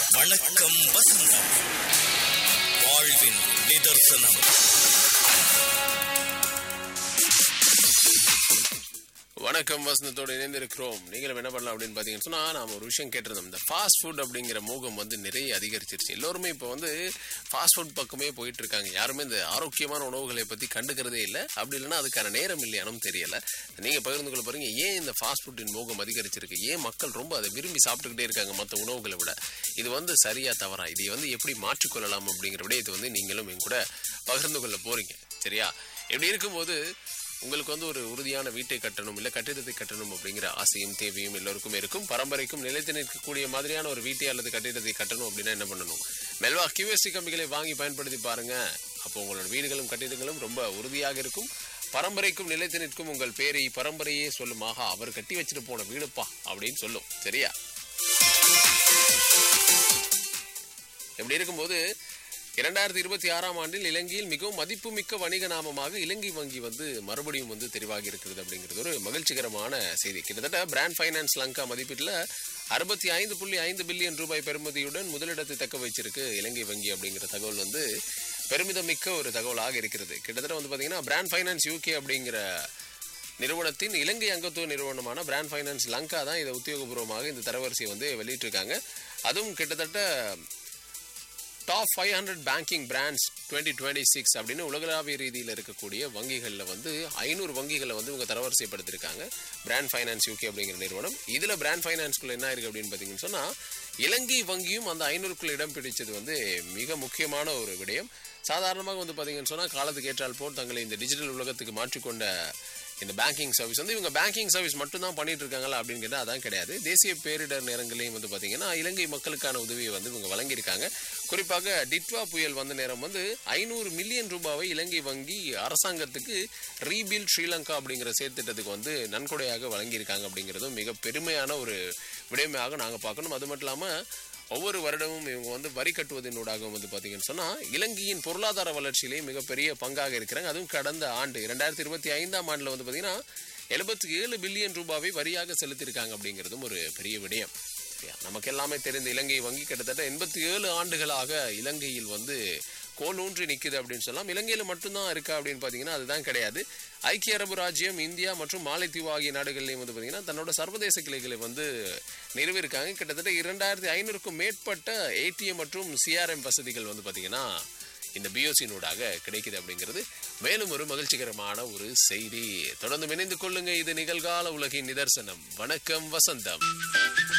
வணக்கம் வசந்தம் வாழ்வின் நிதர்சனம் வணக்கம் வசந்தத்தோடு இணைந்திருக்கிறோம் நீங்களும் என்ன பண்ணலாம் அப்படின்னு பார்த்தீங்கன்னு சொன்னால் நாம ஒரு விஷயம் கேட்டிருந்தோம் இந்த ஃபாஸ்ட் ஃபுட் அப்படிங்கிற மோகம் வந்து நிறைய அதிகரிச்சிருச்சு எல்லோருமே இப்போ வந்து ஃபாஸ்ட் ஃபுட் பக்கமே போயிட்டு இருக்காங்க யாருமே இந்த ஆரோக்கியமான உணவுகளை பற்றி கண்டுக்கிறதே இல்லை அப்படி இல்லைன்னா அதுக்கான நேரம் இல்லையானும் தெரியல நீங்கள் பகிர்ந்து கொள்ள பாருங்க ஏன் இந்த ஃபாஸ்ட் ஃபுட்டின் மோகம் அதிகரிச்சிருக்கு ஏன் மக்கள் ரொம்ப அதை விரும்பி சாப்பிட்டுக்கிட்டே இருக்காங்க மற்ற உணவுகளை விட இது வந்து சரியா தவறா இதை வந்து எப்படி மாற்றிக்கொள்ளலாம் அப்படிங்கிற விடயத்தை வந்து நீங்களும் என் கூட பகிர்ந்து கொள்ள போறீங்க சரியா இப்படி இருக்கும்போது உங்களுக்கு வந்து ஒரு உறுதியான வீட்டை கட்டணும் இல்ல கட்டிடத்தை கட்டணும் அப்படிங்கிற ஆசையும் தேவையும் எல்லோருக்கும் இருக்கும் பரம்பரைக்கும் நிலைத்து நிற்கக்கூடிய மாதிரியான ஒரு வீட்டை அல்லது கட்டிடத்தை கட்டணும் அப்படின்னா என்ன பண்ணணும் மெல்வா கியூஎஸ்டி கம்பிகளை வாங்கி பயன்படுத்தி பாருங்க அப்போ உங்களோட வீடுகளும் கட்டிடங்களும் ரொம்ப உறுதியாக இருக்கும் பரம்பரைக்கும் நிலைத்து நிற்கும் உங்கள் பேரை பரம்பரையே சொல்லும் ஆஹா அவர் கட்டி வச்சுட்டு போன வீடுப்பா அப்படின்னு சொல்லும் சரியா இப்படி இருக்கும்போது இரண்டாயிரத்தி இருபத்தி ஆறாம் ஆண்டில் இலங்கையில் மிகவும் மதிப்புமிக்க வணிக நாமமாக இலங்கை வங்கி வந்து மறுபடியும் வந்து தெரிவாகி இருக்கிறது அப்படிங்கிறது ஒரு மகிழ்ச்சிகரமான செய்தி கிட்டத்தட்ட பிராண்ட் ஃபைனான்ஸ் லங்கா மதிப்பீட்டில் அறுபத்தி ஐந்து புள்ளி ஐந்து பில்லியன் ரூபாய் பெறுமதியுடன் முதலிடத்தை தக்க வச்சிருக்கு இலங்கை வங்கி அப்படிங்கிற தகவல் வந்து பெருமிதமிக்க ஒரு தகவலாக இருக்கிறது கிட்டத்தட்ட வந்து பார்த்தீங்கன்னா பிராண்ட் ஃபைனான்ஸ் யூகே அப்படிங்கிற நிறுவனத்தின் இலங்கை அங்கத்துவ நிறுவனமான பிராண்ட் ஃபைனான்ஸ் லங்கா தான் இதை உத்தியோகபூர்வமாக இந்த தரவரிசையை வந்து வெளியிட்டிருக்காங்க அதுவும் கிட்டத்தட்ட top five hundred banking brands twenty twenty six அப்படின்னு உலகளாவிய ரீதியில் இருக்கக்கூடிய வங்கிகளில் வந்து ஐநூறு வங்கிகளை வந்து இவங்க தரவரிசைப்படுத்திருக்காங்க பிராண்ட் ஃபைனான்ஸ் யூகே அப்படிங்கிற நிறுவனம் இதில் பிராண்ட் ஃபைனான்ஸ்குள்ள என்ன இருக்குது அப்படின்னு பார்த்தீங்கன்னு சொன்னால் இலங்கை வங்கியும் அந்த ஐநூறுக்குள்ள இடம் பிடிச்சது வந்து மிக முக்கியமான ஒரு விடயம் சாதாரணமாக வந்து பார்த்தீங்கன்னு சொன்னால் காலத்துக்கு ஏற்றால் போல் தங்களை இந்த டிஜிட்டல் உலகத்துக்கு மாற்றிக்கொண்ட இந்த பேங்கிங் சர்வீஸ் வந்து இவங்க பேங்கிங் சர்வீஸ் மட்டும் தான் பண்ணிட்டு இருக்காங்களா அப்படின்னு கேட்டால் அதான் கிடையாது தேசிய பேரிடர் நேரங்களையும் வந்து பார்த்தீங்கன்னா இலங்கை மக்களுக்கான உதவியை வந்து இவங்க வழங்கியிருக்காங்க குறிப்பாக டிட்வா புயல் வந்த நேரம் வந்து ஐநூறு மில்லியன் ரூபாவை இலங்கை வங்கி அரசாங்கத்துக்கு ரீபில் ஸ்ரீலங்கா அப்படிங்கிற செயற்திட்டத்துக்கு வந்து நன்கொடையாக வழங்கியிருக்காங்க அப்படிங்கிறதும் மிக பெருமையான ஒரு விடயமாக நாங்கள் பார்க்கணும் அது மட்டும் இல்லாமல் ஒவ்வொரு வருடமும் இவங்க வந்து வரி கட்டுவதனூடாக வந்து பார்த்தீங்கன்னு சொன்னால் இலங்கையின் பொருளாதார வளர்ச்சியிலே மிகப்பெரிய பங்காக இருக்கிறாங்க அதுவும் கடந்த ஆண்டு ரெண்டாயிரத்தி இருபத்தி ஐந்தாம் ஆண்டில் வந்து பார்த்தீங்கன்னா எழுபத்தி ஏழு பில்லியன் ரூபாவை வரியாக செலுத்தியிருக்காங்க அப்படிங்கிறதும் ஒரு பெரிய விடயம் சரியா? நமக்கு எல்லாமே தெரிந்த இலங்கை வங்கி கிட்டத்தட்ட எண்பத்தி ஏழு ஆண்டுகளாக இலங்கையில் வந்து கோலூன்றி நிற்குது அப்படின்னு சொல்லலாம் இலங்கையில் மட்டும்தான் இருக்கா அப்படின்னு பார்த்தீங்கன்னா அதுதான் கிடையாது ஐக்கிய அரபு ராஜ்யம் இந்தியா மற்றும் மாலைத்தீவு ஆகிய நாடுகள்லையும் வந்து பார்த்தீங்கன்னா தன்னோட சர்வதேச கிளைகளை வந்து நிறுவியிருக்காங்க கிட்டத்தட்ட இரண்டாயிரத்தி ஐநூறுக்கும் மேற்பட்ட ஏடிஎம் மற்றும் சிஆர்எம் வசதிகள் வந்து பார்த்தீங்கன்னா இந்த பிஓசினூடாக கிடைக்குது அப்படிங்கிறது மேலும் ஒரு மகிழ்ச்சிகரமான ஒரு செய்தி தொடர்ந்து இணைந்து கொள்ளுங்க இது நிகழ்கால உலகின் நிதர்சனம் வணக்கம் வசந்தம்